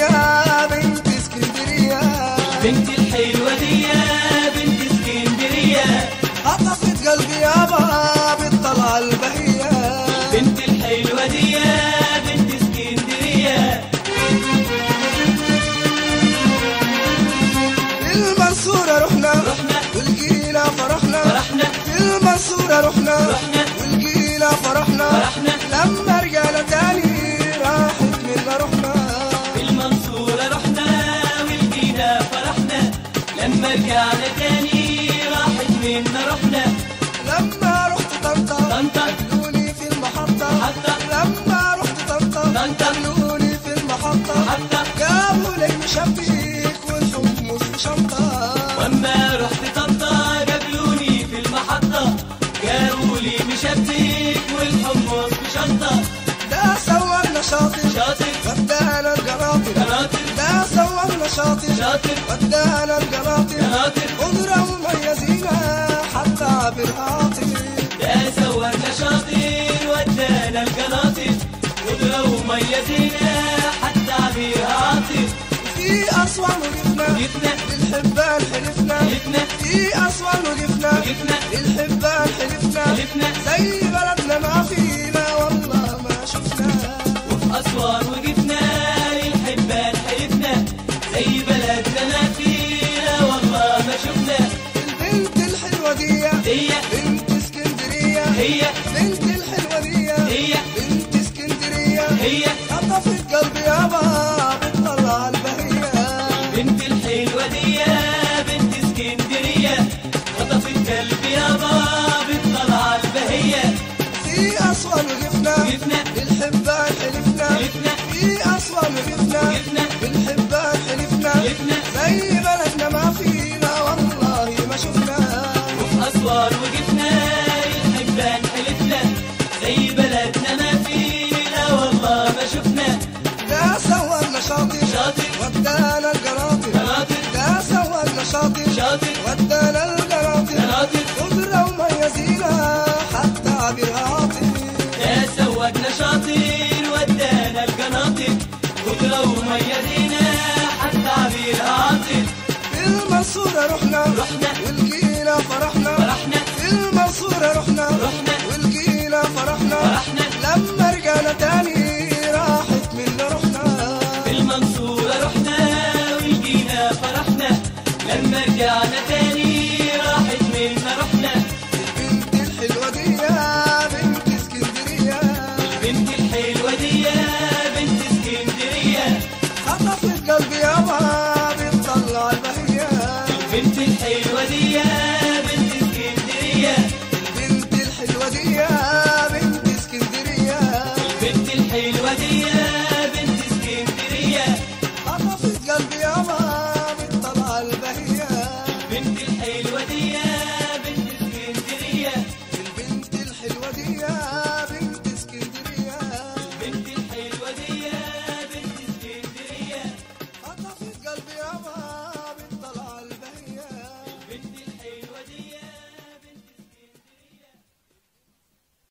يا بنت اسكندرية بنت الحلوة دي يا بنت اسكندرية خطفت قلبي يابا بالطلعة البهية بنت الحلوة دي يا بنت اسكندرية المنصورة رحنا رحنا والجيلة فرحنا فرحنا في المنصورة رحنا رحنا والجيلة فرحنا فرحنا لما رجعنا تاني راحت منا رحنا في المنصورة رحنا والجينا فرحنا لما رجعنا تاني راحت منا رحنا لما رحت طنطا طنطا قالولي في المحطة حتى لما رحت طنطا طنطا قالولي في المحطة حتى جابوا لي مشبك والحمص بشنطة واما رحت طنطا قابلوني في المحطة جابوا لي مشبك والحمص بشنطة ده صورنا شاطر شاطر ودانا القناطر قناطر ده صورنا شاطر شاطر ودانا القناطر قناطر قدرة مميزين حتى بالعاطر ده سورنا شاطر ودانا القناطر قدرة وميزينا حتى بيها عاطر في أسوان وقفنا جبنا للحبان حلفنا حلفنا في أسوان وقفنا جبنا للحبان حلفنا حلفنا زي بلدنا ما فينا والله ما شفنا وفي أسوان وقفنا للحبان حلفنا زي بلدنا ما فينا والله ما شفنا البنت الحلوة دي هي بنت اسكندرية هي بنت الحلوة دي هي بنت اسكندرية هي خطفت قلبي يابا بتطلع البهية بنت الحلوة دي يا بنت اسكندرية خطفت قلبي يابا بالطلعة البهية في أسوان وقفنا وقفنا للحبان حلفنا حلفنا في أسوان وقفنا وقفنا بالحبان حلفنا حلفنا زي بلدنا ما فينا والله ما شفنا وفي أسوان وقفنا للحبان حلفنا زي بلدنا ما فينا والله ما شفنا ده صورنا شاطر شاطر ودانا القناطر قناطر ده صورنا شاطر شاطر ودانا القناطر قناطر قدرة وميزينا حتى بالعاطر يا سوقنا شاطر ودانا القناطر قدرة وميزينا حتى عبير عاطر في المنصورة رحنا رحنا والجيلة فرحنا فرحنا في المنصورة رحنا رحنا